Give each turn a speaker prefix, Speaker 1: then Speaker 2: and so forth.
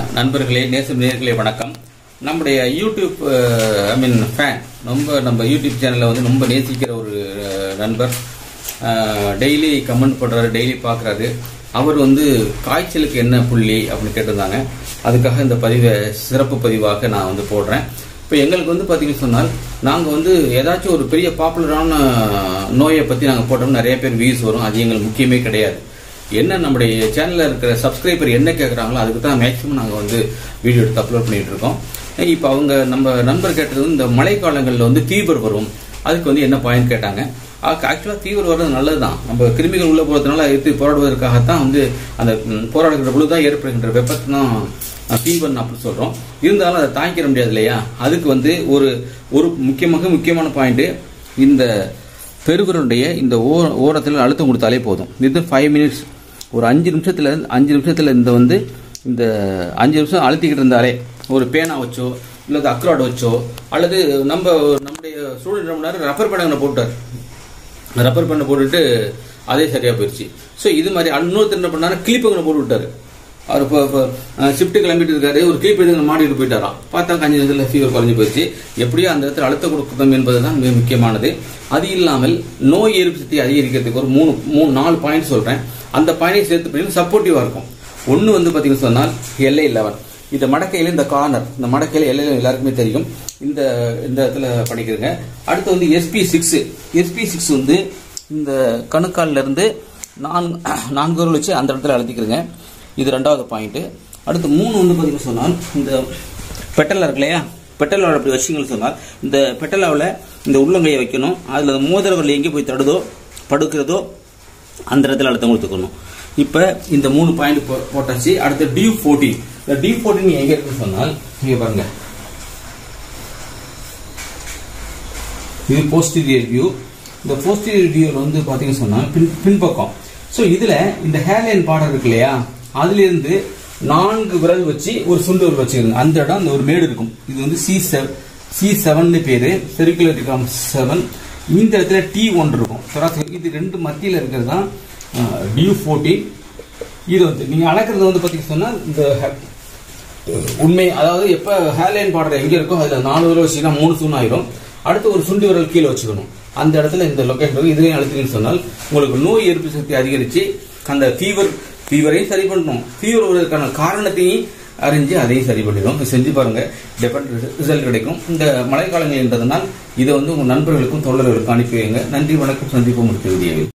Speaker 1: நண்பர்களே நேசம் நேர்களே வணக்கம் நம்முடைய யூடியூப் ஐ மீன் ஃபேன் ரொம்ப நம்ம யூடியூப் சேனலில் வந்து ரொம்ப நேசிக்கிற ஒரு அஹ், நண்பர் டெய்லி கமெண்ட் பண்ணுறாரு டெய்லி பார்க்குறாரு அவர் வந்து காய்ச்சலுக்கு என்ன புள்ளி அப்படின்னு கேட்டிருந்தாங்க அதுக்காக இந்த பதிவை சிறப்பு பதிவாக நான் வந்து போடுறேன் இப்போ எங்களுக்கு வந்து பார்த்தீங்கன்னு சொன்னால் நாங்கள் வந்து ஏதாச்சும் ஒரு பெரிய பாப்புலரான நோயை பற்றி நாங்கள் போட்டோம்னா நிறைய பேர் வியூஸ் வரும் அது எங்களுக்கு முக்கியமே கிடையாது என்ன நம்முடைய சேனல்ல இருக்கிற சப்ஸ்கிரைபர் என்ன கேட்குறாங்களோ அதுக்கு தான் மேக்ஸிமம் நாங்கள் வந்து வீடியோ எடுத்து அப்லோட் பண்ணிட்டு இருக்கோம் இப்போ அவங்க நம்ம நண்பர் கேட்டது வந்து இந்த மழை காலங்களில் வந்து ஃபீவர் வரும் அதுக்கு வந்து என்ன பாயிண்ட் கேட்டாங்க ஆக்சுவலாக ஃபீவர் வர்றது நல்லது தான் நம்ம கிருமிகள் உள்ள போகிறதுனால எதிர்த்து போராடுவதற்காகத்தான் வந்து அந்த ம், போராடுகிற பொழுது தான் ஏற்படுகின்ற வெப்பத்தை தான் ஃபீவர்னு அப்படி சொல்கிறோம் இருந்தாலும் அதை தாங்கிக்கிற முடியாது இல்லையா அதுக்கு வந்து ஒரு ஒரு முக்கியமாக முக்கியமான பாயிண்ட் இந்த பெருவிரலுடைய இந்த ஓ ஓரத்தில் அழுத்தம் கொடுத்தாலே போதும் இது ஃபைவ் மினிட்ஸ் ஒரு அஞ்சு நிமிஷத்துல அஞ்சு நிமிஷத்துல இந்த வந்து இந்த அஞ்சு நிமிஷம் அழுத்திக்கிட்டு இருந்தாலே ஒரு பேனா வச்சோ இல்லை அக்ராட் வச்சோ அல்லது நம்ம நம்முடைய ஸ்டூடெண்ட் ரொம்ப நேரம் ரப்பர் பேனங்களை போட்டார் ரப்பர் பேனை போட்டுட்டு அதே சரியா போயிடுச்சு ஸோ இது மாதிரி இன்னொருத்தர் என்ன பண்ணாரு கிளிப்புங்களை போட்டு விட்டாரு அவர் இப்போ இப்போ ஷிஃப்ட் கிளம்பிட்டு இருக்காரு ஒரு கிளிப் எடுத்து மாட்டிட்டு போயிட்டாராம் பார்த்தா கஞ்சி நேரத்தில் ஃபீவர் குறைஞ்சு போயிடுச்சு எப்படியோ அந்த இடத்துல அழுத்த கொடுக்கணும் என்பது தான் மிக முக்கியமானது அது இல்லாமல் நோய் எதிர்ப்பு சக்தி அதிகரிக்கிறதுக்கு ஒரு மூணு மூணு நாலு பாயிண்ட் சொல்றேன் அந்த பாயிண்டையும் சேர்த்து பண்ணி சப்போர்ட்டிவா இருக்கும் ஒன்று வந்து பார்த்தீங்கன்னு சொன்னால் எல்ஐ லெவன் இந்த மடக்கையில இந்த கார்னர் இந்த மடக்கையில எல்லை எல்லாருக்குமே தெரியும் இந்த இந்த இடத்துல படிக்கிறேங்க அடுத்து வந்து எஸ்பி சிக்ஸ் எஸ்பி சிக்ஸ் வந்து இந்த கணுக்கால்ல இருந்து நான்கு நான்கு விரல் வச்சு அந்த இடத்துல அழுத்திக்கிறேங்க இது ரெண்டாவது பாயிண்ட் அடுத்து மூணு வந்து பார்த்தீங்கன்னு சொன்னால் இந்த பெட்டலா இருக்கு இல்லையா பெட்டலாவில் அப்படி வச்சிங்கன்னு சொன்னால் இந்த பெட்டலாவில் இந்த உள்ளங்கையை வைக்கணும் அதில் அந்த மோதிரவரில் எங்கே போய் தடுதோ படுக்கிறதோ அந்த இடத்துல அழுத்தம் கொடுத்துக்கணும் இப்போ இந்த மூணு பாயிண்ட் போட்டாச்சு அடுத்து டி ஃபோர்டீன் இந்த டி ஃபோர்டீன் எங்கே இருக்குன்னு சொன்னால் இங்கே பாருங்க இது போஸ்டீரியர் வியூ இந்த போஸ்டீரியர் வியூவில் வந்து பார்த்தீங்கன்னு சொன்னால் பின் பின்பக்கம் ஸோ இதில் இந்த ஹேர்லைன் பார்டர் இருக்கு இல்லையா அதுலேருந்து நான்கு விரல் வச்சு ஒரு சுண்டு விரல் வச்சுக்கோங்க அந்த இடம் அந்த ஒரு மேடு இருக்கும் இது வந்து சி செவன் சி செவன் பேரு செரிகுலர் டிகாம் செவன் இந்த இடத்துல டி ஒன் இருக்கும் சராசரி இது ரெண்டு மத்தியில் இருக்கிறது தான் டியூ ஃபோர்டீன் இது வந்து நீங்கள் அளக்கிறது வந்து பார்த்தீங்கன்னு சொன்னால் இந்த உண்மை அதாவது எப்ப ஹேர்லைன் பார்டர் எங்க இருக்கோ அதுல நாலு விரல் வச்சுன்னா மூணு தூண் ஆயிரும் அடுத்து ஒரு சுண்டு விரல் கீழே வச்சுக்கணும் அந்த இடத்துல இந்த லொகேஷன் இதுலையும் அழுத்திங்கன்னு சொன்னால் உங்களுக்கு நோய் எதிர்ப்பு சக்தி அதிகரிச்சு அந்த ஃபீவர் ஃபீவரையும் சரி பண்ணணும் ஃபீவர் வருவதற்கான காரணத்தையும் அறிஞ்சு அதையும் சரி பண்ணிடும் இது செஞ்சு பாருங்க டெஃபரெண்ட் ரிசல்ட் கிடைக்கும் இந்த மழைக்காலங்கள் என்றதுனால் இதை வந்து உங்க நண்பர்களுக்கும் தொழிலர்களுக்கும் அனுப்பி வைங்க நன்றி வணக்கம் சந்திப்போம் முடித்த வீடியோவில்